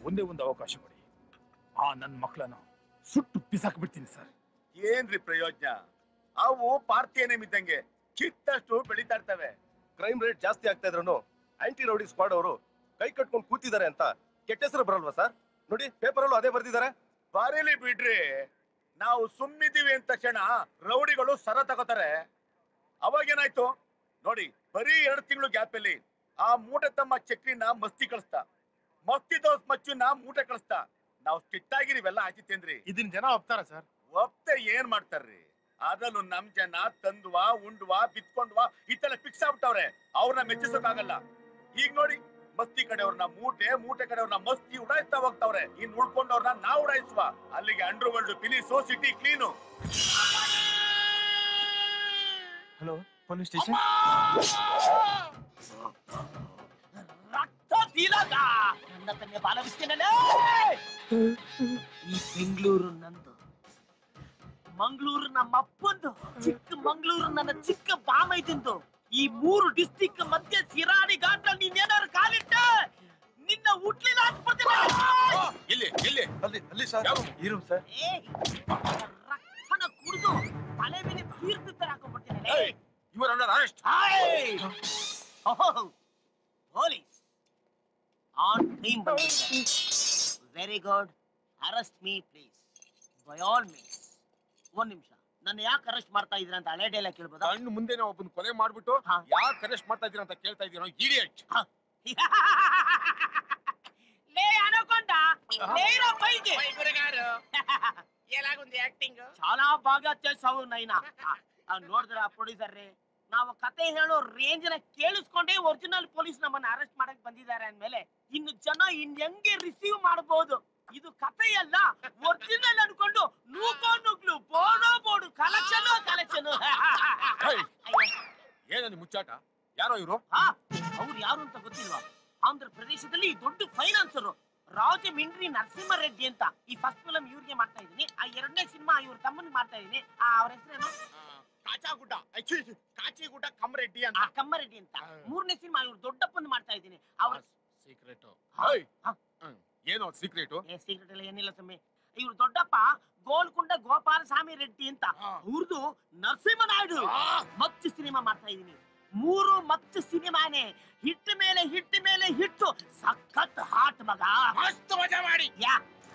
ಒಂದೇ ಒಂದು ಅವಕಾಶ ಕೊಡಿ ಆ ನನ್ನ ಮಕ್ಕಳನ್ನ ಸುಟ್ಟು ಬಿಸಾಕ್ ಬಿಡ್ತೀನಿ ಸರ್ ಏನ್ರಿ ಪ್ರಯೋಜನ ಅವು ಪಾರ್ಟಿ ಇದ್ದಂಗೆ ಕಿತ್ತಷ್ಟು ಬೆಳೀತಾ ಇರ್ತವೆ ಕ್ರೈಮ್ ರೇಟ್ ಜಾಸ್ತಿ ಆಗ್ತಾ ಇದ್ರು ಆಂಟಿ ರೌಡಿ ಸ್ಕ್ವಾಡ್ ಅವರು ಕೈ ಕಟ್ಕೊಂಡು ಕೂತಿದ್ದಾರೆ ಅಂತ ಕೆಟ್ಟ ಹೆಸರು ಬರಲ್ವಾ ಸರ್ ನೋಡಿ ಪೇಪರ್ ಅಲ್ಲೂ ಅದೇ ಬರ್ದಿದ್ದಾರೆ ಬರೀಲಿ ಬಿಡ್ರಿ ನಾವು ಸುಮ್ಮಿದೀವಿ ಅಂದ ತಕ್ಷಣ ರೌಡಿಗಳು ಸರ ತಗೋತಾರೆ ಅವಾಗೇನಾಯ್ತು ನೋಡಿ ಬರೀ ಎರಡು ತಿಂಗಳು ಗ್ಯಾಪ್ ಅಲ್ಲಿ ಆ ಮೂಟೆ ತಮ್ಮ ಚಕ್ರಿನ ಮಸ್ತಿ ಕಳಿಸ್ತಾ ಮಸ್ತಿ ದೋಸ್ ಮಚ್ಚುನ ಮೂಟೆ ಕಳಿಸ್ತಾ ನಾವು ಸ್ಟ್ರಿಕ್ಟ್ ಆಗಿರಿವೆಲ್ಲ ಆಚಿತ್ತೇನ್ರಿ ಇದನ್ನ ಜನ ಒಪ್ತಾರ ಸರ್ ಒಪ್ತೆ ಏನ್ ಮಾಡ್ತಾರ್ರಿ ಅದನ್ನು ನಮ್ ಜನ ತಂದ್ವಾ ಉಂಡ್ವಾ ಬಿತ್ಕೊಂಡ್ವಾ ಇತ್ತೆಲ್ಲ ಫಿಕ್ಸ್ ಆಗ್ಬಿಟ್ಟವ್ರೆ ಅವ್ರನ್ನ ಮೆಚ್ಚಿಸೋಕಾಗಲ್ಲ ಈಗ ನೋಡಿ ಮಸ್ತಿ ಕಡೆಯವ್ರನ್ನ ಮೂಟೆ ಮೂಟೆ ಕಡೆಯವ್ರನ್ನ ಮಸ್ತಿ ಉಡಾಯಿಸ್ತಾ ಹೋಗ್ತಾವ್ರೆ ಇನ್ ಉಳ್ಕೊಂಡವ್ರನ್ನ ನಾವು ಉಡಾಯಿಸುವ ಅಲ್ಲಿಗೆ underworld finish city clean hello police station ರಕ್ತ ತೀರಾಗ ನನ್ನ ತನ್ನ ಬಾಲವಿಸ್ತೇನಲ್ಲೇ ಈ ಬೆಂಗಳೂರು ನಂದು ಮಂಗಳೂರು ನಮ್ಮ ಅಪ್ಪಂದು ಚಿಕ್ಕ ಮಂಗಳೂರು ನನ್ನ ಚಿಕ್ಕ ಬಾಮೈದಿಂದು ಈ ಮೂರು ಡಿಸ್ಟಿಕ್ ಮಧ್ಯೆ ಸಿರಾಡಿ ಘಾಟ ನೀನೇನಾರು ಕಾಲಿಟ್ಟ ನಿನ್ನ ಹುಟ್ಲಿಲ್ಲ ಹಾಕ್ಬಿಡ್ತೀನಿ ಇಲ್ಲಿ ಇಲ್ಲಿ ಅಲ್ಲಿ ಅಲ್ಲಿ ಸರ್ ಈ ರೂಮ್ ಸರ್ ಏಯ್, ರಕ್ತನ ಕುಡಿದು ತಲೆ ಮೇಲೆ ತೀರ್ಥ ತರ ಹಾಕೊಂಡ್ಬಿಡ್ತೀನಿ ಇವರ under arrest police on time ಬಂದಿದೆ very good arrest me please by all means ಒಂದ್ ನಿಮಿಷ ನನ್ನ ಯಾಕೆ ಅರೆಸ್ಟ್ ಮಾಡ್ತಾ ಇದ್ರ ಅಂತ ಹಳೆ ಡೈಲಾಗ್ ಕೇಳ್ಬೋದಾ ಕಣ್ಣು ಮುಂದೆನೆ ಒಬ್ಬನ ಕೊಲೆ ಮಾಡ್ಬಿಟ್ಟು ಹಾ. ಯಾಕೆ ಅರೆಸ್ಟ್ ಮಾಡ್ತಾ ಇದೀರ ಅಂತ ಕೇಳ್ತಾ ಇದೀರೋ ಇಡಿಯಟ್ ಲೇ ಅನಕೊಂಡ ನೇರ పైకి ఎలాగుంది యాక్టింగ్ చాలా బాగా చేసావు నైనా ನೋಡಿದ್ರ ಪ್ರೊಡ್ಯೂಸರ್ ರೇ ನಾವು ಕತೆ ಹೇಳೋ ರೇಂಜ್ ನ ಕೇಳಿಸ್ಕೊಂಡೇ ಒರಿಜಿನಲ್ ಪೊಲೀಸ್ ನಮ್ಮನ್ನ ಅರೆಸ್ಟ್ ಮಾಡಕ್ ಬಂದಿದ್ದಾರೆ ಅಂದ್ಮೇಲೆ ಇನ್ನು ಜನ ಇನ್ ಹೆಂಗೆ ರಿಸೀವ್ ಮಾಡಬಹುದು ಇದು ಕತೆ ಅಲ್ಲ ಒರಿಜಿನಲ್ ಅನ್ಕೊಂಡು ನೂಕೋ ನುಗ್ಲು ಬೋಡೋ ಬೋಡು ಕಲೆಕ್ಷನ್ ಕಲೆಕ್ಷನ್ ಏನೋ ಮುಚ್ಚಾಟ ಯಾರೋ ಇವರು ಅವ್ರು ಯಾರು ಅಂತ ಗೊತ್ತಿಲ್ವಾ ಆಂಧ್ರ ಪ್ರದೇಶದಲ್ಲಿ ದೊಡ್ಡ ಫೈನಾನ್ಸರ್ ರಾಜಮಿಂಡ್ರಿ ನರಸಿಂಹ ರೆಡ್ಡಿ ಅಂತ ಈ ಫಸ್ಟ್ ಫಿಲಂ ಇವ್ರಿಗೆ ಮಾಡ್ತಾ ಇದೀನಿ ಆ ಎರಡನೇ ಸಿನಿಮಾ ಇವ್ರ ತಮ್ಮನಿಗೆ ಮಾಡ್ತಾ ಇದೀನಿ ಅವ್ರ ಹೆಸರೇನು ಕಾಚಾಗುಡ್ಡ ಕಾಚಿಗುಡ್ಡ ಕಮರೆಡ್ಡಿ ಆ ಕಮ್ಮರೆಡ್ಡಿ ಅಂತ ಮೂರನೇ ಸಿನಿಮಾ ಇವ್ರು ದೊಡ್ಡಪ್ಪನ್ ಮಾಡ್ತಾ ಇದೀನಿ ಅವ್ರ ಸೀಕ್ರೆಟ್ ಏನೋ ಸೀಕ್ರೆಟ್ ಸೀಕ್ರೆಟ್ ಎಲ್ಲ ಏನಿಲ್ಲ ಸ್ವಾಮಿ ಇವ್ರು ದೊಡ್ಡಪ್ಪ ಗೋಲ್ಕೊಂಡ ಗೋಪಾಲ ಸ್ವಾಮಿ ರೆಡ್ಡಿ ಅಂತ ಅವ್ರದ್ದು ನರಸಿಂಹನಾಯ್ಡು ಮಚ್ಚು ಸಿನಿಮಾ ಮಾಡ್ತಾ ಇದೀನಿ ಮೂರು ಮಚ್ಚು ಸಿನಿಮಾನೇ ಹಿಟ್ ಮೇಲೆ ಹಿಟ್ ಮೇಲೆ ಹಿಟ್ಟು ಸಖತ್ ಹಾಟ್ ಮಗ ಮಸ್ತ್ ಮಜಾ ಮಾಡಿ ಯಾ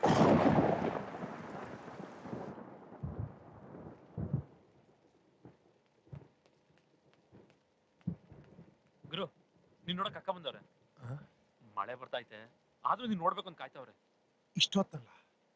ಗುರು ನೀನ್ ನೋಡಕ್ ಅಕ್ಕ ಬಂದವ್ರೆ ಮಳೆ ಬರ್ತಾ ಐತೆ ಆದ್ರೂ ನೀನ್ ನೋಡ್ಬೇಕು ಅಂತ ಕಾಯ್ತವ್ರೆ ಇಷ್ಟೊತ್ತಲ್ಲ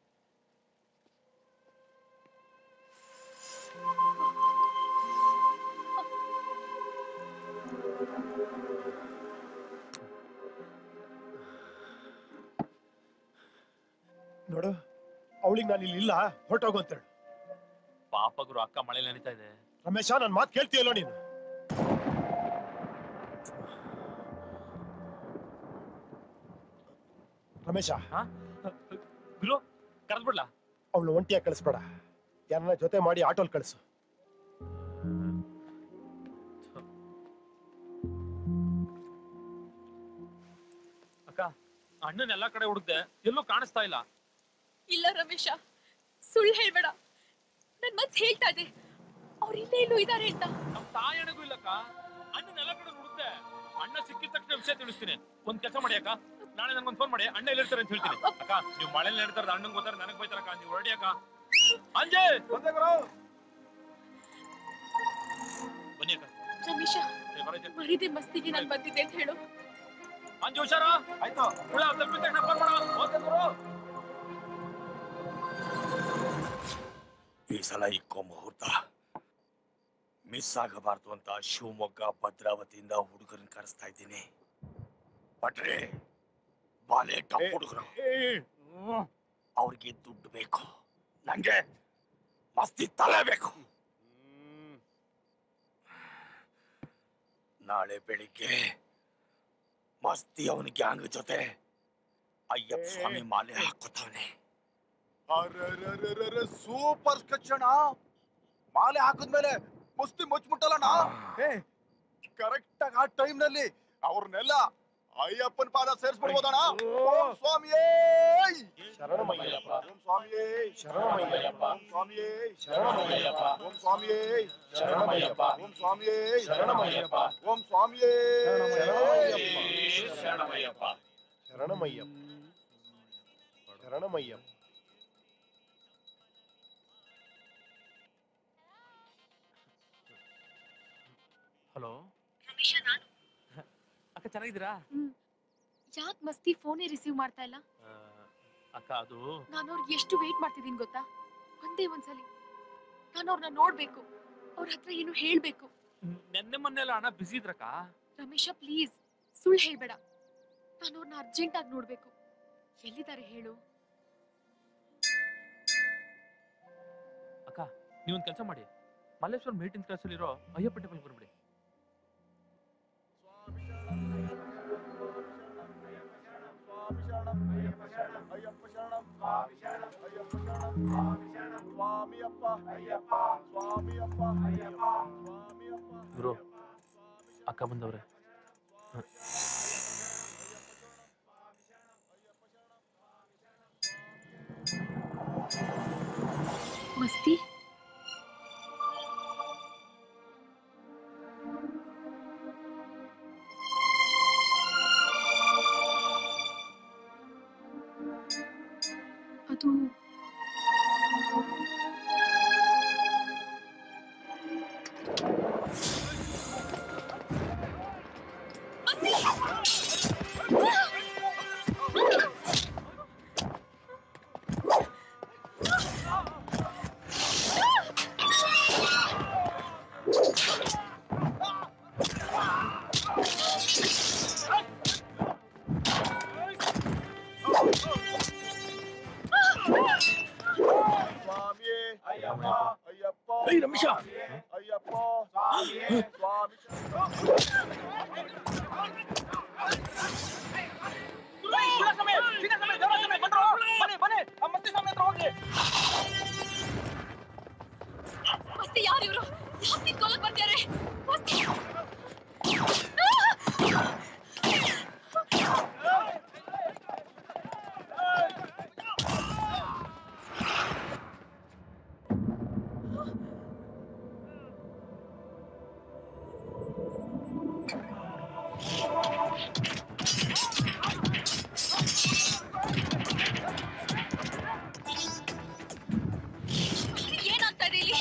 ನೋಡು ಅವಳಿಗೆ ನಾನು ಇಲ್ಲಿ ಇಲ್ಲ ಹೊರಟೋಗು ಅಂತೇಳು ಪಾಪ ಗುರು ಅಕ್ಕ ಮಳೆ ನೆನೀತಾ ಇದೆ ರಮೇಶ ನನ್ನ ಮಾತು ಕೇಳ್ತೀಯಲ್ಲೋ ನೀನು ರಮೇಶ ಗುರು ಕರೆದ್ಬಿಡ್ಲಾ ಅವಳು ಒಂಟಿಯಾಗಿ ಕಳಿಸ್ಬೇಡ ಯಾರನ್ನ ಜೊತೆ ಮಾಡಿ ಆಟೋಲ್ ಕಳಿಸು ಅಕ್ಕ ಅಣ್ಣನ ಎಲ್ಲಾ ಕಡೆ ಹುಡುಕ್ದೆ ಎಲ್ಲೂ ಕಾಣಿಸ್ತಾ ಇಲ್ಲ ಇಲ್ಲ ರಮೇಶ ಸುಳ್ಳು ಹೇಳ್ಬೇಡ ನನ್ ಮನ್ಸ್ ಹೇಳ್ತಾ ಇದೆ ಅವ್ರು ಇಲ್ಲೇ ಇಲ್ಲೂ ಇದಾರೆ ಅಂತ ನಮ್ ತಾಯಣಗೂ ಇಲ್ಲಕ್ಕ ಅಣ್ಣನ ಎಲ್ಲಾ ಕಡೆ ಹುಡುಕ್ದೆ ಅಣ್ಣ ಸಿಕ್ಕಿದ ತಕ್ಷಣ ವಿಷಯ ತಿಳಿಸ್ತೀನಿ ಒಂದ್ ಕೆಲಸ ಮಾಡಿ ಅಕ್ಕ ನಾಳೆ ನನ್ಗೊಂದ್ ಫೋನ್ ಮಾಡಿ ಅಣ್ಣ ಎಲ್ಲಿರ್ತಾರೆ ಅಂತ ಹೇಳ್ತೀನಿ ಅಕ್ಕ ನೀವು ಮಳೆ ನೆಡ್ತಾರೆ ಅಣ್ಣಂಗ್ ಗೊತ್ತಾರೆ ನನಗ್ ಬೈತಾರಕ್ಕ ನೀವು ಹೊರಡಿ ಅಕ್ಕ ಅಂಜೆ ಬನ್ನಿ ಅಕ್ಕ ರಮೇಶ ಏ, ಬರೈತೆ. ಮರಿದೆ ಮಸ್ತಿಗೆ ನಾನ್ ಬಂದಿದ್ದೆ ಅಂತ ಹೇಳು ಅಂಜು ಹುಷಾರ ಆಯ್ತು ಹುಳ ತಪ್ಪಿದ ತಕ್ಷಣ ಫೋನ್ ಮಾಡ ಓಕೆ ಗುರು ಈ ಸಲ ಇಕ್ಕೋ ಮುಹೂರ್ತ ಮಿಸ್ ಆಗಬಾರ್ದು ಅಂತ ಶಿವಮೊಗ್ಗ ಭದ್ರಾವತಿಯಿಂದ ಹುಡುಗರನ್ನ ಕರೆಸ್ತಾ ಇದ್ದೀನಿ ಬಟ್ರೆ ಬಾಲೆ ಟಾಪ್ ಹುಡುಗರು ಅವ್ರಿಗೆ ದುಡ್ಡು ಬೇಕು ನಂಗೆ ಮಸ್ತಿ ತಲೆ ಬೇಕು ನಾಳೆ ಬೆಳಿಗ್ಗೆ ಮಸ್ತಿ ಅವನ ಗ್ಯಾಂಗ್ ಜೊತೆ ಅಯ್ಯಪ್ಪ ಸ್ವಾಮಿ ಮಾಲೆ ಹಾಕೋತಾವನೆ ಸೂಪರ್ ಕಚ್ಚಣ ಮಾಲೆ ಹಾಕಿದ್ಮೇಲೆ ಮುಸ್ತಿ ಮುಚ್ಚಿಬಿಟ್ಟಲ್ಲಣ್ಣ ಕರೆಕ್ಟ್ ಆಗಿ ಆ ಟೈಮ್ ನಲ್ಲಿ ಅವ್ರನ್ನೆಲ್ಲ ಅಯ್ಯಪ್ಪನ ಪಾದ ಸೇರಿಸ್ಬಿಡ್ಬೋದಣ್ಣ ಓಂ ಸ್ವಾಮಿಯೇ ಶರಣಮಯ್ಯಪ್ಪ ಓಂ ಸ್ವಾಮಿಯೇ ಶರಣಮಯ್ಯಪ್ಪ ಓಂ ಸ್ವಾಮಿಯೇ ಶರಣಮಯ್ಯಪ್ಪ ಓಂ ಸ್ವಾಮಿಯೇ ಶರಣಮಯ್ಯಪ್ಪ ಓಂ ಸ್ವಾಮಿಯೇ ಶರಣಮಯ್ಯಪ್ಪ ಓಂ ಸ್ವಾಮಿಯೇ ಶರಣಮಯ್ಯಪ್ಪ ಶರಣಮಯ್ಯಪ್ಪ ಶರಣಮಯ್ಯಪ್ಪ ಹಲೋ ರಮೇಶ ನಾನು ಅಕ್ಕ ಚೆನ್ನಾಗಿದ್ದೀರಾ ಯಾಕೆ ಮಸ್ತಿ ಫೋನೇ ರಿಸೀವ್ ಮಾಡ್ತಾ ಇಲ್ಲ ಆ, ಅಕ್ಕ ಅದು ನಾನು ಅವ್ರಿಗೆ ಎಷ್ಟು ವೇಟ್ ಮಾಡ್ತಿದ್ದೀನಿ ಗೊತ್ತಾ ಒಂದೇ ಒಂದ್ಸಲಿ ನಾನು ಅವ್ರನ್ನ ನೋಡ್ಬೇಕು ಅವ್ರ ಹತ್ರ ಏನು ಹೇಳ್ಬೇಕು ನೆನ್ನೆ ಮೊನ್ನೆ ಎಲ್ಲ ಹಣ ಬಿಸಿ ಇದ್ರಕ್ಕ ರಮೇಶ ಪ್ಲೀಸ್ ಸುಳ್ಳು ಹೇಳ್ಬೇಡ ನಾನು ಅವ್ರನ್ನ ಅರ್ಜೆಂಟ್ ಆಗಿ ನೋಡ್ಬೇಕು ಎಲ್ಲಿದ್ದಾರೆ ಹೇಳು ಅಕ್ಕ ನೀವೊಂದ್ ಕೆಲಸ ಮಾಡಿ ಮಲ್ಲೇಶ್ವರ ಮೇಟಿನ ಕ್ಲಾಸಲ್ಲಿರೋ ಅಯ್ಯಪ್ಪ ಟೆಂಪಲ್ ಬರ್ಬಿಡಿ ಸ್ವಾಮಿಯಪ್ಪ ಅಯ್ಯಪ್ಪ ಸ್ವಾಮಿಯಪ್ಪ ಅಯ್ಯಪ್ಪ ಸ್ವಾಮಿಯಪ್ಪ ಗುರು ಅಕ್ಕ ಬಂದವ್ರೆ ಮಸ್ತಿ ಅದು ಸ್ವಾಮಿಯೇ ಅಯ್ಯಪ್ಪ ಅಯ್ಯಪ್ಪ ಏಯ್ ರಮೇಶ ಅಯ್ಯಪ್ಪ ಸ್ವಾಮಿಯೇ ಸ್ವಾಮಿ ಮಸ್ತಿ ಯಾರು ಇವರು ಯಾಕೆ ನಿಂತ್ಕೊಳ್ಳಕ್ ಬರ್ತಾರೆ ಮಸ್ತಿ ಏನಾಗ್ತಾ ಇದೆ ಇಲ್ಲಿ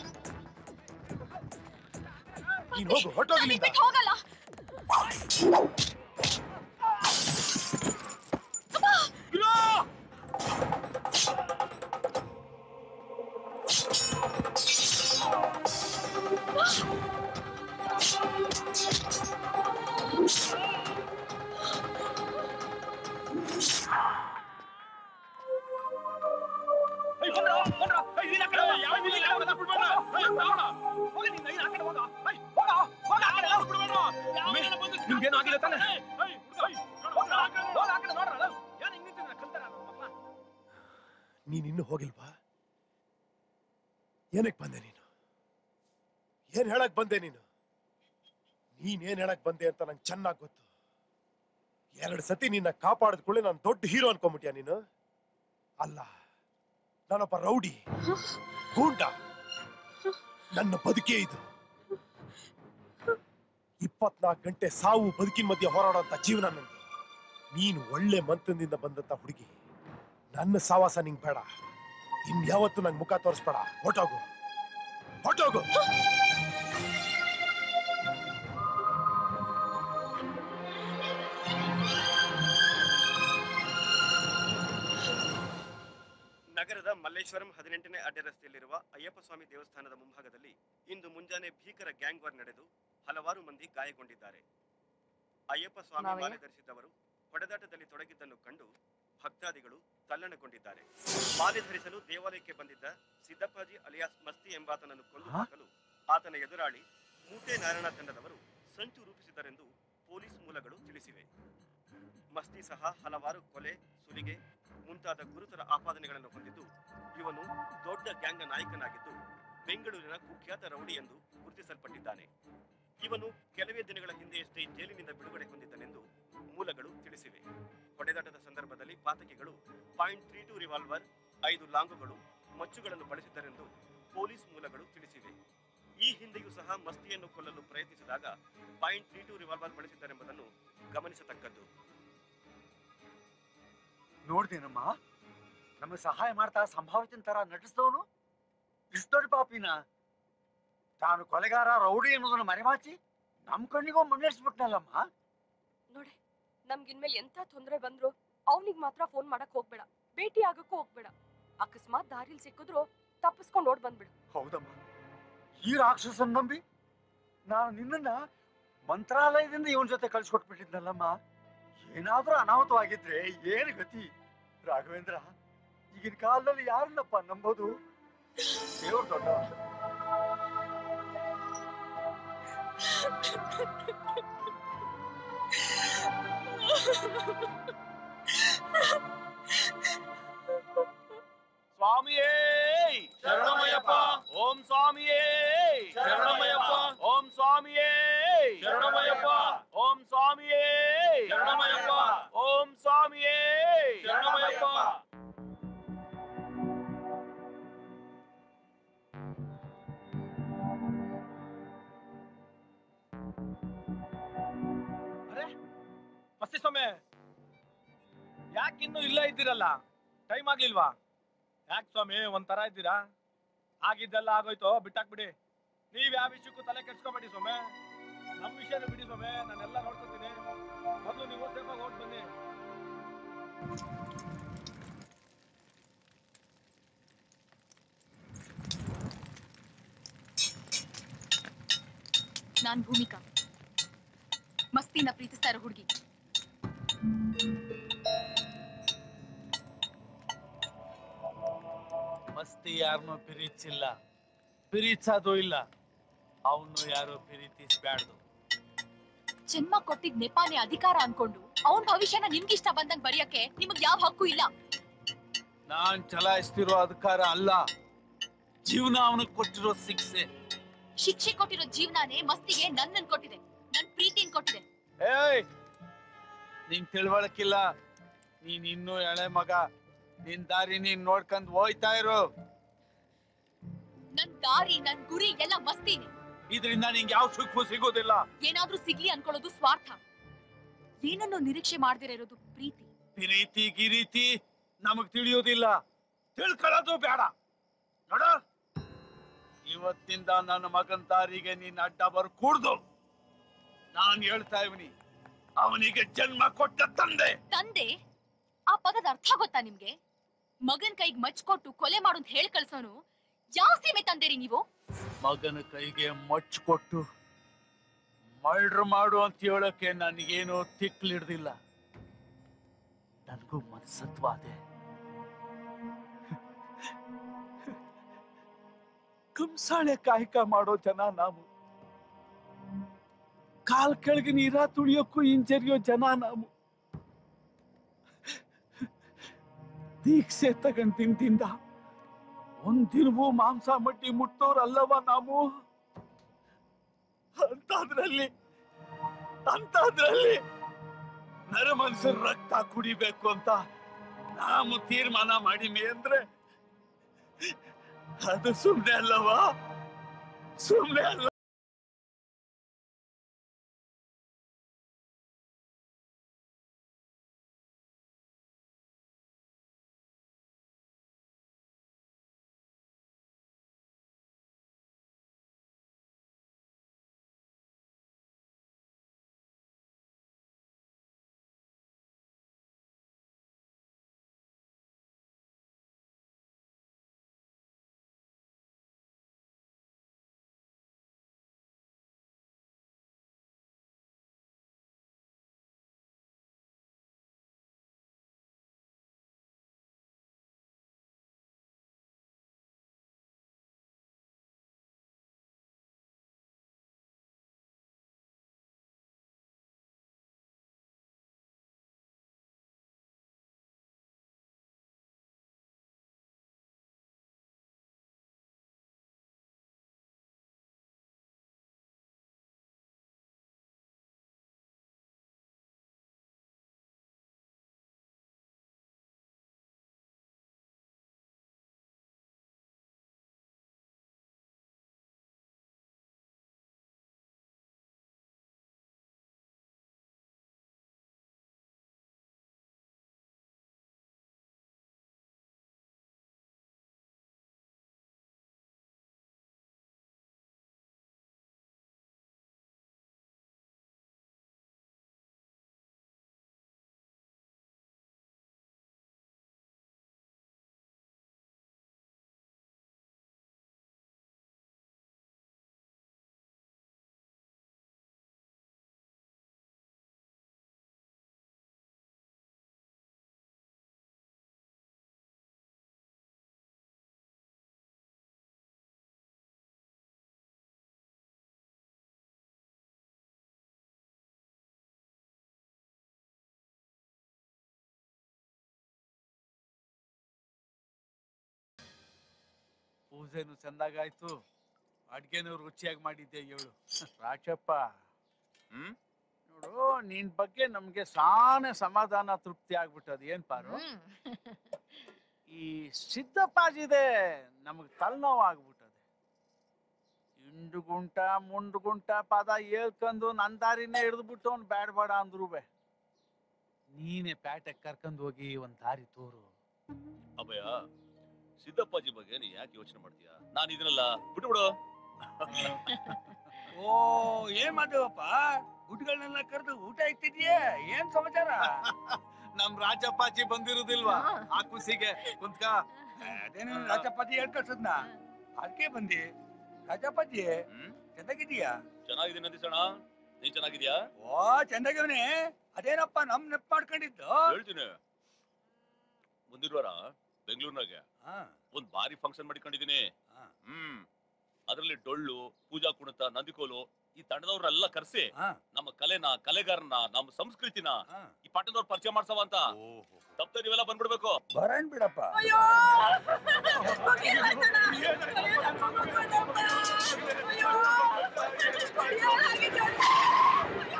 ನೀನ್ ಹೋಗು ಹೊಟ್ಟೋಗಿ ನಾನ್ ಇಲ್ಲಿಂದ ಬಿಟ್ಟು ಹೋಗಲ್ಲ ನಿಮ್ಗೇನು ಆಗಿಲ್ಲ ತಾನೆ ನೀನ್ ಇನ್ನೂ ಹೋಗಿಲ್ವಾ ಏನಕ್ ಬಂದೆ ನೀನು ಏನ್ ಹೇಳಕ್ ಬಂದೆ ನೀನು ನೀನ್ ಏನ್ ಹೇಳಕ್ ಬಂದೆ ಅಂತ ನಂಗೆ ಚೆನ್ನಾಗ್ ಗೊತ್ತು ಎರಡ್ ಸತಿ ನಿನ್ನ ಕಾಪಾಡಿದ ಕೂಡಲೇ ನಾನು ದೊಡ್ಡ ಹೀರೋ ಅನ್ಕೊಂಬಿಟ್ಯಾ ನೀನು ಅಲ್ಲ ನಾನೊಬ್ಬ ರೌಡಿ ಗೂಂಡ ನನ್ನ ಬದುಕೇ ಇದು ಇಪ್ಪತ್ನಾಲ್ಕು ಗಂಟೆ ಸಾವು ಬದುಕಿನ ಮಧ್ಯೆ ಹೋರಾಡೋಂತ ಜೀವನ ನಂದು ನೀನು ಒಳ್ಳೆ ಮಂತನದಿಂದ ಬಂದಂತ ಹುಡುಗಿ ನನ್ನ ಸಾವಾಸ ನಿಂಗ್ ಬೇಡ ಇನ್ ಯಾವತ್ತು ನಂಗೆ ಮುಖ ತೋರಿಸ್ಬೇಡ ಹೊಟ್ಟೋಗು ಹೊಟ್ಟೋಗು ನಗರದ ಮಲ್ಲೇಶ್ವರಂ ಹದಿನೆಂಟನೇ ಅಡ್ಡ ರಸ್ತೆಯಲ್ಲಿರುವ ಅಯ್ಯಪ್ಪ ಸ್ವಾಮಿ ದೇವಸ್ಥಾನದ ಮುಂಭಾಗದಲ್ಲಿ ಇಂದು ಮುಂಜಾನೆ ಭೀಕರ ಗ್ಯಾಂಗ್ ವಾರ್ ನಡೆದು ಹಲವಾರು ಮಂದಿ ಗಾಯಗೊಂಡಿದ್ದಾರೆ ಅಯ್ಯಪ್ಪ ಸ್ವಾಮಿ ಮಾವಯ್ಯ? ಮಾಲೆ ಧರಿಸಿದ್ದವರು ಹೊಡೆದಾಟದಲ್ಲಿ ತೊಡಗಿದ್ದನ್ನು ಕಂಡು ಭಕ್ತಾದಿಗಳು ತಲ್ಲಣಗೊಂಡಿದ್ದಾರೆ ಮಾಲೆ ಧರಿಸಲು ದೇವಾಲಯಕ್ಕೆ ಬಂದಿದ್ದ ಸಿದ್ದಪ್ಪಾಜಿ ಅಲಿಯಾಸ್ ಮಸ್ತಿ ಎಂಬಾತನನ್ನು ಕೊಂದು ಹಾಕಲು ಆತನ ಎದುರಾಳಿ ಮೂಟೆ ನಾರಾಯಣ ತಂಡದವರು ಸಂಚು ರೂಪಿಸಿದರೆಂದು ಪೊಲೀಸ್ ಮೂಲಗಳು ತಿಳಿಸಿವೆ ಮಸ್ತಿ ಸಹ ಹಲವಾರು ಕೊಲೆ ಸುಲಿಗೆ ಮುಂತಾದ ಗುರುತರ ಆಪಾದನೆಗಳನ್ನು ಹೊಂದಿದ್ದು ಇವನು ದೊಡ್ಡ ಗ್ಯಾಂಗ್ನ ನಾಯಕನಾಗಿದ್ದು ಬೆಂಗಳೂರಿನ ಕುಖ್ಯಾತ ರೌಡಿ ಎಂದು ಗುರುತಿಸಲ್ಪಟ್ಟಿದ್ದಾನೆ ಇವನು ಕೆಲವೇ ದಿನಗಳ ಹಿಂದೆಯಷ್ಟೇ ಜೈಲಿನಿಂದ ಬಿಡುಗಡೆ ಹೊಂದಿದ್ದನೆಂದು ಮೂಲಗಳು ತಿಳಿಸಿವೆ ಹೊಡೆದಾಟದ ಸಂದರ್ಭದಲ್ಲಿ ಪಾತಕಿಗಳು ಪಾಯಿಂಟ್ ತ್ರೀ ಟು ರಿವಾಲ್ವರ್ ಐದು ಲಾಂಗುಗಳು ಮಚ್ಚುಗಳನ್ನು ಬಳಸಿದ್ದರೆಂದು ಪೊಲೀಸ್ ಮೂಲಗಳು ತಿಳಿಸಿವೆ ಈ ಹಿಂದೆಯೂ ಸಹ ಮಸ್ತಿಯನ್ನು ಕೊಲ್ಲಲು ಪ್ರಯತ್ನಿಸಿದಾಗ ಪಾಯಿಂಟ್ ತ್ರೀ ಟು ರಿವಾಲ್ವರ್ ಬಳಸಿದ್ದರೆಂಬುದನ್ನು ಗಮನಿಸತಕ್ಕದ್ದು ನೋಡ್ದೇನಮ್ಮ ನಮಗೆ ಸಹಾಯ ಮಾಡ್ತಾ ಸಂಭಾವಿತನ ತರ ನಟಿಸಿದವನು ಇಷ್ಟು ದೊಡ್ಡ ಪಾಪಿನ ತಾನು ಕೊಲೆಗಾರ ರೌಡಿ ಅನ್ನೋದನ್ನ ಮರೆಮಾಚಿ ನಮ್ ಕಣ್ಣಿಗೂ ಮುನ್ನಡೆಸ್ಬಿಟ್ನಲ್ಲಮ್ಮ ನೋಡಿ ನಮ್ಗಿನ್ಮೇಲೆ ಎಂತ ತೊಂದ್ರೆ ಬಂದ್ರು ಅವನಿಗೆ ಮಾತ್ರ ಫೋನ್ ಮಾಡಕ್ ಹೋಗ್ಬೇಡ ಭೇಟಿ ಆಗಕ್ಕೂ ಹೋಗ್ಬೇಡ ಅಕಸ್ಮಾತ್ ದಾರಿಲ್ ಸಿಕ್ಕಿದ್ರು ತಪ್ಪಿಸ್ಕೊಂಡ್ ಓಡ್ ಬಂದ್ಬಿಡು ಹೌದಮ್ಮ ಈ ರಾಕ್ಷಸನ್ ನಂಬಿ ನಾನು ನಿನ್ನನ್ನ ಮಂತ್ರಾಲಯದಿಂದ ಇವನ್ ಜೊತೆ ಕಳ್ಸಿಕೊಟ್ಬಿಟ್ಟಿದ್ನಲ್ಲಮ್ಮ ಏನಾದ್ರೂ ಅನಾಹುತವಾಗಿದ್ರೆ ಏನು ಗತಿ ರಾಘವೇಂದ್ರ ಈಗಿನ ಕಾಲದಲ್ಲಿ ಯಾರನ್ನಪ್ಪ ನಂಬೋದು ದೇವ್ರ ದೊಡ್ಡ ಸ್ವಾಮಿಯೇ ಶರಣಮಯ್ಯಪ್ಪ ಓಂ ಸ್ವಾಮಿಯೇ ಶರಣಮಯ್ಯಪ್ಪ ಓಂ ಸ್ವಾಮಿಯೇ ಶರಣಮಯ್ಯಪ್ಪ ಓಂ ಸ್ವಾಮಿಯೇ ಶರಣಮಯ್ಯಪ್ಪ ಓಂ ಸ್ವಾಮಿಯೇ ಶರಣಮಯ್ಯಪ್ಪ ಅರೆ ಮಸ್ತಿ ಸ್ವಾಮಿ ಯಾಕಿನ್ನೂ ಇಲ್ಲ ಇದ್ದೀರಲ್ಲ ಟೈಮ್ ಆಗ್ಲಿಲ್ವಾ ಯಾಕೆ ಸ್ವಾಮಿ ಒಂಥರ ಇದ್ದೀರಾ ಆಗಿದ್ದೆಲ್ಲ ಆಗೋಯ್ತು ಬಿಟ್ಟಾಕ್ಬಿಡಿ ನೀವ್ ಯಾವ ವಿಷಯಕ್ಕೂ ತಲೆ ಕೆಡ್ಸ್ಕೊಬೇಡಿ ಸ್ವಾಮಿ ನಮ್ ವಿಷಯನ ಬಿಡಿ ಸ್ವಾಮಿ ನಾನೆಲ್ಲ ನೋಡ್ಕೊತೀನಿ ಮೊದಲು ನೀವು ಸೇಫಾಗಿ ಹೊರಟು ಬನ್ನಿ ನಾನ್ ಭೂಮಿಕಾ ಮಸ್ತಿನ ಪ್ರೀತಿಸ್ತಾ ಇರೋ ಹುಡುಗಿ ಮಸ್ತಿ ಯಾರನ್ನೂ ಪ್ರೀತಿಸಿಲ್ಲ ಪ್ರೀತಿಸೋದು ಇಲ್ಲ ಅವನು ಯಾರು ಪ್ರೀತಿಸ್ಬ್ಯಾಡ್ದು ಜನ್ಮ ಕೊಟ್ಟಿದ್ ನೆಪಾನೆ ಅಧಿಕಾರ ಅನ್ಕೊಂಡು ಅವನ್ ಭವಿಷ್ಯನ ನಿಮ್ಗಿಷ್ಟ ಬಂದಂಗ್ ಬರೆಯಕ್ಕೆ ನಿಮಗ್ ಯಾವ ಹಕ್ಕು ಇಲ್ಲ ನಾನ್ ಚಲಾಯಿಸ್ತಿರೋ ಅಧಿಕಾರ ಅಲ್ಲ ಜೀವನ ಅವನಿಗೆ ಕೊಟ್ಟಿರೋ ಶಿಕ್ಷೆ ಶಿಕ್ಷೆ ಕೊಟ್ಟಿರೋ ಜೀವನಾನೇ ಮಸ್ತಿಗೆ ನನ್ನನ್ ಕೊಟ್ಟಿದೆ ನನ್ ಪ್ರೀತಿನ್ ಕೊಟ್ಟಿದೆ ಏಯ್ ನಿಂಗ್ ತಿಳುವಳಕಿಲ್ಲ ನೀನ್ ಇನ್ನೂ ಎಳೆ ಮಗ ನಿನ್ ದಾರಿ ನೀನ್ ನೋಡ್ಕೊಂಡ್ ಹೋಯ್ತಾ ಇರು ನನ್ ದಾರಿ ನನ್ ಗುರಿ ಎಲ್ಲ ಮಸ್ತಿನೇ ಇದರಿಂದ ನಿಂಗೆ ಯಾವ ಸುಖವೂ ಸಿಗೋದಿಲ್ಲ ಏನಾದ್ರೂ ಸಿಗ್ಲಿ ಅನ್ಕೊಳ್ಳೋದು ಸ್ವಾರ್ಥ ಏನನ್ನೋ ನಿರೀಕ್ಷೆ ಮಾಡ್ದಿರ ಇರೋದು ಪ್ರೀತಿ ಪ್ರೀತಿ ಗಿರೀತಿ ನಮಗ್ ತಿಳಿಯೋದಿಲ್ಲ ತಿಳ್ಕೊಳ್ಳೋದು ಬೇಡ ನೋಡ ಇವತ್ತಿಂದ ನನ್ನ ಮಗನ್ ದಾರಿಗೆ ನೀನ್ ಅಡ್ಡ ಬರ್ ಕೂಡ್ದು ನಾನ್ ಹೇಳ್ತಾ ಇವನಿ ಅವನಿಗೆ ಜನ್ಮ ಕೊಟ್ಟ ತಂದೆ ತಂದೆ ಆ ಪದದ ಅರ್ಥ ಗೊತ್ತಾ ನಿಮ್ಗೆ ಮಗನ್ ಕೈಗ್ ಮಚ್ಕೊಟ್ಟು ಕೊಲೆ ಮಾಡು ಅಂತ ಹೇಳ್ ಕಳ್ಸೋನು ಯಾವ ಸೀಮೆ ತಂದೇರಿ ನೀವು ಮಗನ ಕೈಗೆ ಮಚ್ಚು ಕೊಟ್ಟು ಮರ್ಡರ್ ಮಾಡು ಅಂತ ಹೇಳಕ್ಕೆ ನನಗೇನು ತಿಕ್ಲಿಡ್ದಿಲ್ಲ ನನಗೂ ಮನಸ್ಸತ್ವಾದೆ ಕಂಸಾಳೆ ಕಾಯಕ ಮಾಡೋ ಜನ ನಾವು ಕಾಲ್ ಕೆಳಗೆ ನೀರ ತುಳಿಯೋಕ್ಕೂ ಹಿಂಜರಿಯೋ ಜನ ನಾವು ದೀಕ್ಷೆ ತಗೊಂಡ್ ತಿಂದಿಂದ ಒಂದಿನವೂ ಮಾಂಸ ಮಟ್ಟಿ ಮುಟ್ಟೋರಲ್ಲವ ನಾವು ಅಂತದ್ರಲ್ಲಿ ಅಂತದ್ರಲ್ಲಿ ನರ ಮನುಷ್ಯರ ರಕ್ತ ಕುಡಿಬೇಕು ಅಂತ ನಾವು ತೀರ್ಮಾನ ಮಾಡಿಮಿ ಅಂದ್ರೆ ಅದು ಸುಮ್ನೆ ಅಲ್ಲವಾ ಸುಮ್ನೆ ಅಲ್ಲ ಪೂಜೆನು ಚಂದಾಗಾಯ್ತು ಅಡ್ಗೆನೂ ರುಚಿಯಾಗಿ ಮಾಡಿದ್ದೆ ಹೇಳು ರಾಚಪ್ಪ ಹ್ಮ್ ನೋಡು ನಿನ್ ಬಗ್ಗೆ ನಮ್ಗೆ ಸಾನೆ ಸಮಾಧಾನ ತೃಪ್ತಿ ಆಗ್ಬಿಟ್ಟದ ಏನ್ ಪಾರು ಈ ಸಿದ್ದಪ್ಪಾಜಿದೆ ನಮಗ್ ತಲೆನೋವು ಆಗ್ಬಿಟ್ಟದೆ ಇಂಡು ಗುಂಟ ಮುಂಡು ಗುಂಟ ಪದ ಹೇಳ್ಕೊಂಡು ನನ್ ದಾರಿನೇ ಹಿಡಿದ್ಬಿಟ್ಟು ಅವ್ನು ಬ್ಯಾಡ್ ಬೇಡ ಅಂದ್ರು ಬೇ ನೀನೆ ಪ್ಯಾಟೆಗ್ ಕರ್ಕೊಂಡ್ ಹೋಗಿ ಒಂದ್ ದಾರಿ ತೋರು ಅಭಯ ಸಿದ್ದಪ್ಪಾಜಿ ಬಗ್ಗೆ ನೀ ಯಾಕೆ ಯೋಚನೆ ಮಾಡ್ತೀಯ ನಾನು ಇದನ್ನೆಲ್ಲ ಬಿಟ್ಬಿಡು ಓ ಏನ್ ಮಾಡ್ದೇವಪ್ಪ ಗುಡ್ಗಳನ್ನೆಲ್ಲ ಕರೆದು ಊಟ ಇಕ್ತಿದ್ಯಾ ಏನ್ ಸಮಾಚಾರ ನಮ್ ರಾಜಪ್ಪಾಜಿ ಬಂದಿರುದಿಲ್ವಾ ಆ ಖುಷಿಗೆ ಕುಂತ್ಕ ಅದೇನು ರಾಜಪ್ಪಾಜಿ ಹೇಳ್ ಕಳ್ಸದ್ನ ಅದಕ್ಕೆ ಬಂದಿ ರಾಜಪ್ಪಾಜಿ ಹ್ಮ್ ಚೆನ್ನಾಗಿದೀಯಾ ಚೆನ್ನಾಗಿದ್ದೀನಿ ನಂದಿಸೋಣ ನೀನ್ ಚೆನ್ನಾಗಿದ್ಯಾ ಓ ಚೆನ್ನಾಗಿವ್ನೆ ಅದೇನಪ್ಪ ನಮ್ ನೆಪ್ ಮಾಡ್ಕೊಂಡಿದ್ದು ಹೇಳ್ತೀನಿ ಮುಂದಿನ ವಾರ ಬೆಂಗಳೂರಿನಾಗೆ ಹಾ, ಒಂದ್ ಭಾರಿ ಫಂಕ್ಷನ್ ಮಾಡಿಕೊಂಡಿದೀನಿ ಹಾ. ಹ್ಮ್ ಅದ್ರಲ್ಲಿ ಡೊಳ್ಳು ಪೂಜಾ ಕುಣಿತ ನಂದಿಕೋಲು ಈ ತಂಡದವ್ರೆಲ್ಲ ಕರ್ಸಿ ಹಾ, ನಮ್ಮ ಕಲೆನ ಕಲೆಗಾರನ ನಮ್ಮ ಸಂಸ್ಕೃತಿನ ಹಾ. ಈ ಪಟ್ಟಣದವ್ರು ಪರಿಚಯ ಮಾಡ್ಸವ ಅಂತ ತಪ್ಪದೆ ನೀವೆಲ್ಲ ಬಂದ್ಬಿಡ್ಬೇಕು ಬರೋಣ ಬಿಡಪ್ಪ ಅಯ್ಯೋ ಮಗೇನಾಯ್ತಣ್ಣ? ಅಯ್ಯೋ, ನನ್ ಮಗು ಬಂದಪ್ಪ. ಅಯ್ಯೋ, ಏನಾಗಿದೆ? ಅಯ್ಯೋ,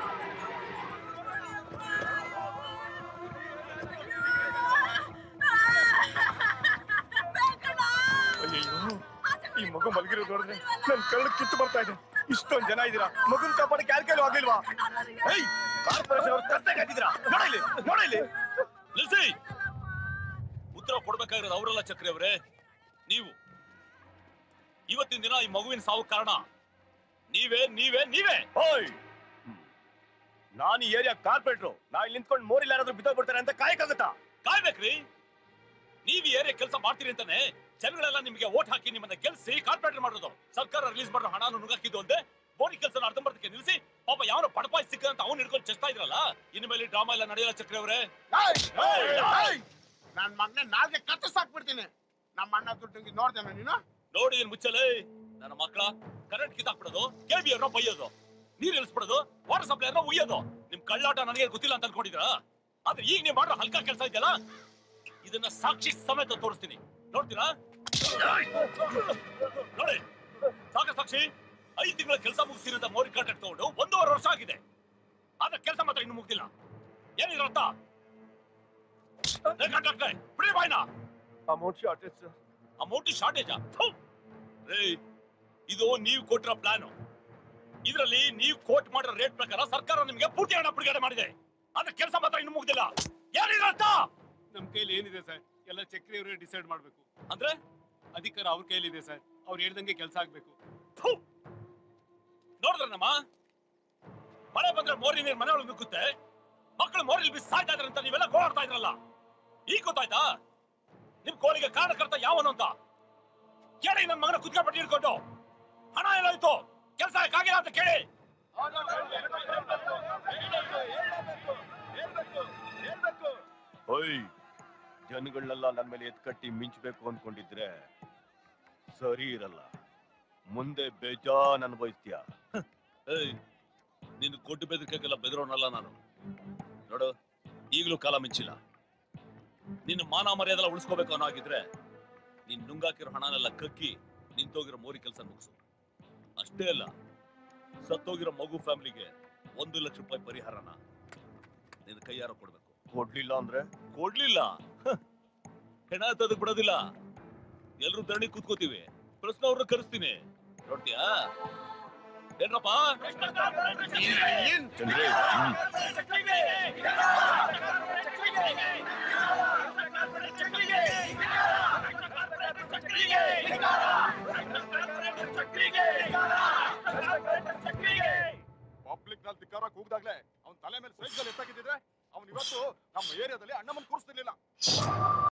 ಬೇಕಣ್ಣ. ಈ ಮಗು ಮಲಗಿರೋದು ನೋಡಿದ್ರೆ ನನ್ ಕಳ್ಳು ಕಿತ್ತು ಬರ್ತಾ ಇದೆ ಇಷ್ಟೊಂದ್ ಜನ ಇದ್ದೀರಾ ಮಗುನ್ ಕಾಪಾಡಕ್ಕೆ ಯಾರ ಕೈಲೂ ಆಗ್ಲಿಲ್ವಾ ಏಯ್ ಕಾರ್ಪೊರೇಷನ್ ಅವ್ರು ಕರ್ತಾಗ ಹಾಕಿದ್ದೀರಾ ನೋಡಿಲಿ ನೋಡಿಲಿ ನಿಲ್ಸಿ ಉತ್ತರ ಕೊಡ್ಬೇಕಾಗಿರೋದು ಅವರೆಲ್ಲ ಚಕ್ರಿ ಅವರೇ ನೀವು ಇವತ್ತಿನ ದಿನ ಈ ಮಗುವಿನ ಸಾವು ಕಾರಣ ನೀವೇ ನೀವೇ ನೀವೇ ಓಯ್ ನಾನು ಈ ಏರಿಯಾ ಕಾರ್ಪೊರೇಟ್ರು ನಾ ಇಲ್ಲಿ ನಿಂತ್ಕೊಂಡು ಮೋರಿಲ್ಲ ಯಾರಾದ್ರೂ ಬಿದ್ದೋಗ್ಬಿಡ್ತಾರೆ ಅಂತ ಕಾಯಕ್ಕಾಗತ್ತಾ ಕಾಯ್ಬೇಕ್ರಿ ನೀವ್ ಈ ಏರಿಯಾ ಕೆಲಸ ಮಾಡ್ತೀರಿ ಅಂತಾನೆ ಜನಗಳೆಲ್ಲ ನಿಮಗೆ ಓಟ್ ಹಾಕಿ ನಿಮ್ಮನ್ನ ಗೆಲ್ಸಿ ಕಾರ್ಪೊರೇಟರ್ ಮಾಡೋದು ಸರ್ಕಾರ ರಿಲೀಸ್ ಮಾಡೋ ಹಣನ ನುಗ್ಗಾಕಿದ್ದು ಒಂದೇ ಬೋನಿ ಕೆಲಸ ಅರ್ಧಂಬರ್ಧಕ್ಕೆ ನಿಲ್ಸಿ ಪಾಪ ಯಾವನ ಪಡಪಾಯಿ ಸಿಕ್ಕ ಅಂತ ಅವ್ನು ಹಿಡ್ಕೊಂಡು ಚೆಸ್ತಾ ಇದ್ರಲ್ಲ ಇನ್ನು ಮೇಲೆ ಡ್ರಾಮಾ ಎಲ್ಲ ನಡೆಯಲ್ಲ ಚಕ್ರಿ ಅವರೇ ನನ್ ಮಗನ ನಾಲ್ಗೆ ಕತ್ತರಿಸ್ ಹಾಕ್ಬಿಡ್ತೀನಿ ನಮ್ಮ ಅಣ್ಣ ದುಡ್ಡು ನೋಡ್ದೇನ ನೀನು ನೋಡಿ ಏನ್ ಮುಚ್ಚಲೆ ನನ್ನ ಮಕ್ಕಳ ಕರೆಂಟ್ ಕಿತ್ತಾಕ್ಬಿಡೋದು ಕೆಬಿ ಅವ್ರನ್ನ ಬೈಯೋದು ನೀರ್ ಇಳಿಸ್ಬಿಡೋದು ವಾಟರ್ ಸಪ್ಲೈ ಅವ್ರನ್ನ ಉಯ್ಯೋದು ನಿಮ್ ಕಳ್ಳಾಟ ನನಗೆ ಗೊತ್ತಿಲ್ಲ ಅಂತ ಅನ್ಕೊಂಡಿದ್ರ ಆದ್ರೆ ಈಗ ನೀವು ಮಾಡೋ ಹಲ್ಕ ಕೆಲಸ ಇದೆಯಲ್ಲ ಇದನ್ನ ಸಾಕ್ಷಿ ಸಮೇತ ತೋರಿಸ್ತೀನಿ ನೋಡ್ತೀರಾ ನೋಡಿ ಸಾಕ ಸಾಕ್ಷಿ ಐದ್ ತಿಂಗಳ ಕೆಲಸ ಮುಗಿಸಿರೋಂತ ಮೋರಿ ಕಾಂಟ್ರಾಕ್ಟ್ ತಗೊಂಡು ಒಂದೂವರೆ ವರ್ಷ ಆಗಿದೆ ಆದ್ರೆ ಕೆಲಸ ಮಾತ್ರ ಇನ್ನು ಮುಗ್ದಿಲ್ಲ ಏನಿದ್ರ ಅರ್ಥ ಕಾಂಟ್ರಾಕ್ಟ್ ಬಿಡಿ ಬಾಯ್ನ ಅಮೌಂಟ್ ಶಾರ್ಟೇಜ್ ಅಮೌಂಟ್ ಶಾರ್ಟೇಜ್ ರೇ ಇದು ನೀವು ಕೊಟ್ಟಿರೋ ಪ್ಲಾನ್ ಇದರಲ್ಲಿ ನೀವು ಕೋಟ್ ಮಾಡಿರೋ ರೇಟ್ ಪ್ರಕಾರ ಸರ್ಕಾರ ನಿಮಗೆ ಪೂರ್ತಿ ಹಣ ಬಿಡುಗಡೆ ಮಾಡಿದೆ ಆದ್ರೆ ಕೆಲಸ ಮಾತ್ರ ಇನ್ನು ಮುಗ್ದಿಲ್ಲ ಏನಿದೆ ಅಂತ ನಮ್ ಕೈಲಿ ಏನಿದೆ ಸರ್ ಎಲ್ಲ ಚಕ್ರಿ ಅವರೇ ಡಿಸೈಡ್ ಮಾಡ್ಬೇಕು ಅಂದ್ರೆ ಅಧಿಕಾರ ಅವ್ರ ಕೈಲಿದೆ ಸರ್ ಅವ್ರು ಹೇಳ್ದಂಗೆ ಕೆಲಸ ಆಗ್ಬೇಕು ನೋಡಿದ್ರನಮ್ಮ ಮಳೆ ಬಂದ್ರೆ ಮೋರಿ ನೀರ್ ಮನೆ ಒಳಗೆ ನುಗ್ಗುತ್ತೆ ಮಕ್ಕಳು ಮೋರಿಲಿ ಬಿಸಿ ಸಾಯ್ತಾ ಇದ್ರೆ ಅಂತ ನೀವೆಲ್ಲ ಗೋಳಾಡ್ತಾ ಇದ್ರಲ್ಲ ಈಗ ಗೊತ್ತಾಯ್ತಾ ನಿಮ್ ಕೋಳಿಗೆ ಕಾರಣಕರ್ತ ಯಾವನು ಅಂತ ಕೇಳಿ ನನ್ನ ಮಗನ ಕುತ್ಕೊಂಡ್ಬಿಟ್ಟು ಹಿಡ್ಕೊಂಡು ಹಣ ಏನಾಯ್ತು ಕೆಲಸ ಆಗಿಲ್ಲ ಅಂತ ಕೇಳಿ ಓಯ್ ಜನಗಳನ್ನೆಲ್ಲ ನನ್ ಮೇಲೆ ಎತ್ಕಟ್ಟಿ ಮಿಂಚ್ಬೇಕು ಅನ್ಕೊಂಡಿದ್ರೆ ಸರಿ ಇರಲ್ಲ ಮುಂದೆ ಬೇಜಾನ್ ಅನ್ಭವಿಸ್ತೀಯ ಏಯ್ ನಿನ್ ಕೊಟ್ಟು ಬೆದರಿಕೆಗೆಲ್ಲ ಬೆದರೋನಲ್ಲ ನಾನು ನೋಡು ಈಗಲೂ ಕಾಲ ಮಿಂಚಿಲ್ಲ ನಿನ್ನ ಮಾನ ಮರ್ಯಾದೆಲ್ಲ ಉಳಿಸ್ಕೋಬೇಕು ಅನ್ನೋ ಆಗಿದ್ರೆ ನೀನ್ ನುಂಗಾಕಿರೋ ಹಣನೆಲ್ಲ ಕಕ್ಕಿ ನಿಂತೋಗಿರೋ ಮೋರಿ ಕೆಲಸ ಮುಗಿಸು ಅಷ್ಟೇ ಅಲ್ಲ ಸತ್ತೋಗಿರೋ ಮಗು ಫ್ಯಾಮಿಲಿಗೆ ಒಂದು ಲಕ್ಷ ರೂಪಾಯಿ ಪರಿಹಾರನ ನಿನ್ನ ಕೈಯಾರ ಕೊಡ್ಬೇಕು ಕೊಡ್ಲಿಲ್ಲ ಅಂದ್ರೆ ಕೊಡ್ಲಿಲ್ಲ ಹ. ಹೆಣ ತದಕ್ ಬಿಡೋದಿಲ್ಲ ಎಲ್ರು ಧರಣಿ ಕೂತ್ಕೋತೀವಿ ಪ್ರಶ್ನೆ ಅವ್ರನ್ನ ಕರೆಸ್ತೀನಿ ನೋಡ್ತೀಯಾ ಏನ್ರಪ್ಪ ಚಂದ್ರೆ ಪಬ್ಲಿಕ್ ನಲ್ಲಿ ಧಿಕ್ಕಾರ ಕೂಗ್ದಾಗ್ಲೆ ಅವ್ನ ತಲೆ ಮೇಲೆ ಸೈಕಲ್ ಎತ್ತಾಕಿದ್ರೆ ಅವ್ನು ಇವತ್ತು ನಮ್ಮ ಏರಿಯಾದಲ್ಲಿ ಅಣ್ಣಮ್ಮನ್ ಕೂರಿಸ್ತಿರ್ಲಿಲ್ಲ